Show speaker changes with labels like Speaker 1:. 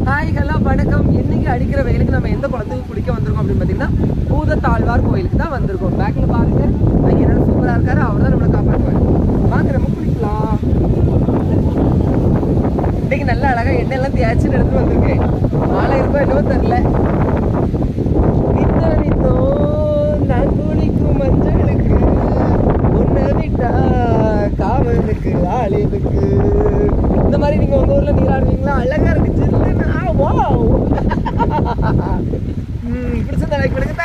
Speaker 1: Hi hello வணக்கம் இன்னைக்கு அடிக்கிற வெயிலுக்கு நம்ம எந்த குளத்துக்கு குளிக்க வந்திருக்கோம் அப்படின்னு பார்த்தீங்கன்னா பூதத்தாழ்வார் கோயிலுக்கு தான் வந்திருக்கோம் பேக்ல பாருங்க ஐயனார் சூப்பரா இருக்காரு அவர் தான் நம்மளை காப்பாற்றுவார் வாங்க நம்ம குளிக்கலாம் இன்னைக்கு நல்ல அழகா எண்ணெய் எல்லாம் தேய்ச்சிட்டு எடுத்துட்டு வந்திருக்கேன் மாலை இருக்கோ என்னவோ தெரியல நித்தோ நித்தோ நான் குளிக்கும் மஞ்சளுக்கு உன்னை விட்டா காவலுக்கு ஆளிவுக்கு இந்த மாதிரி நீங்க உங்க ஊர்ல நீராடுவீங்களா அழகா இருக்கு ஜில்லுன்னு. ஆ, wow. ம், பிடிச்சிருந்தா லைக் பண்ணுங்க